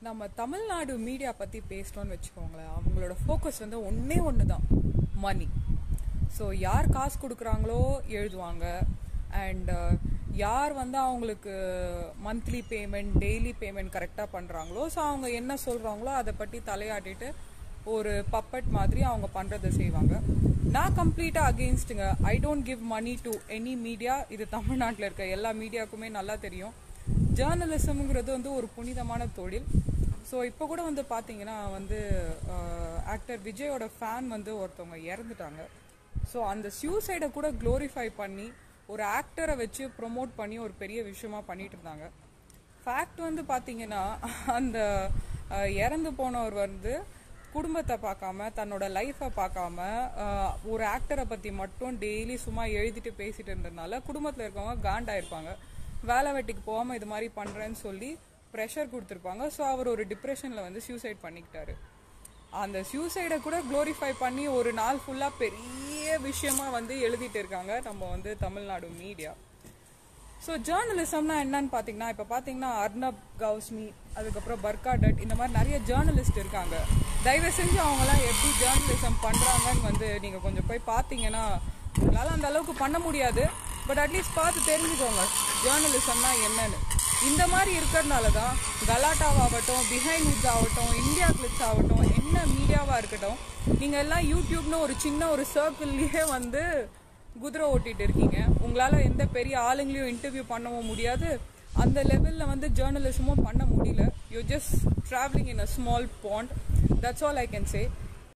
நம்ம தமிழ்நாடு மீடியா பற்றி பேசிட்டோம்னு வச்சுக்கோங்களேன் அவங்களோட ஃபோக்கஸ் வந்து ஒன்றே ஒன்று தான் மணி ஸோ யார் காசு கொடுக்குறாங்களோ எழுதுவாங்க அண்ட் யார் வந்து அவங்களுக்கு மந்த்லி பேமெண்ட் டெய்லி பேமெண்ட் கரெக்டாக பண்ணுறாங்களோ ஸோ அவங்க என்ன சொல்கிறாங்களோ அதை பற்றி தலையாட்டிட்டு ஒரு பப்பட் மாதிரி அவங்க பண்ணுறதை செய்வாங்க நான் கம்ப்ளீட்டாக அகெயின்ஸ்டுங்க I don't give money to any media இது தமிழ்நாட்டில் இருக்க எல்லா மீடியாவுக்குமே நல்லா தெரியும் ஜேர்னலிசம்ங்கிறது வந்து ஒரு புனிதமான தொழில் ஸோ இப்போ கூட வந்து பார்த்தீங்கன்னா வந்து ஆக்டர் விஜயோட ஃபேன் வந்து ஒருத்தவங்க இறந்துட்டாங்க ஸோ அந்த சூசைடை கூட க்ளோரிஃபை பண்ணி ஒரு ஆக்டரை வச்சு ப்ரொமோட் பண்ணி ஒரு பெரிய விஷயமா பண்ணிட்டு இருந்தாங்க ஃபேக்ட் வந்து பார்த்தீங்கன்னா அந்த அஹ், இறந்து போனவர் வந்து குடும்பத்தை பார்க்காம தன்னோட லைஃப்பை பார்க்காம அஹ், ஒரு ஆக்டரை பற்றி மட்டும் டெய்லி சும்மா எழுதிட்டு பேசிட்டு இருந்ததுனால குடும்பத்தில் இருக்கவங்க காண்டாயிருப்பாங்க வேலை வெட்டிக்கு போகாமல் இது மாதிரி பண்ணுறேன்னு சொல்லி ப்ரெஷர் கொடுத்துருப்பாங்க ஸோ அவர் ஒரு டிப்ரெஷனில் வந்து சூசைட் பண்ணிக்கிட்டாரு அந்த சூசைடை கூட க்ளோரிஃபை பண்ணி ஒரு நாள் ஃபுல்லாக பெரிய விஷயமா வந்து எழுதிட்டு இருக்காங்க நம்ம வந்து தமிழ்நாடு மீடியா ஸோ ஜேர்னலிசம்னா என்னன்னு பார்த்தீங்கன்னா இப்போ பார்த்தீங்கன்னா அர்னப் கவுஸ்மி அதுக்கப்புறம் பர்கா டட் இந்த மாதிரி நிறைய ஜேர்னலிஸ்ட் இருக்காங்க தயவு செஞ்சு அவங்களாம் எப்படி ஜேர்னலிசம் பண்ணுறாங்கன்னு வந்து நீங்கள் கொஞ்சம் போய் பார்த்தீங்கன்னா உங்களால் அந்த அளவுக்கு பண்ண முடியாது பட் அட்லீஸ்ட் பார்த்து தெரிஞ்சுக்கோங்க ஜேர்னலிசம்னா என்னன்னு இந்த மாதிரி இருக்கிறதுனால தான் கலாட்டாவாகட்டும் பிஹைண்ட் வுட்ஸ் ஆகட்டும் இந்தியா கிளிப்ஸ் ஆகட்டும் என்ன மீடியாவாக இருக்கட்டும் நீங்கள் எல்லாம் யூடியூப்னு ஒரு சின்ன ஒரு சர்க்கிள்லேயே வந்து குதிரை ஓட்டிட்டு இருக்கீங்க உங்களால எந்த பெரிய ஆளுங்களையும் இன்டர்வியூ பண்ணவும் முடியாது அந்த லெவல்ல வந்து ஜேர்னலிசமும் பண்ண முடியல you just travelling in a small pond that's all I can say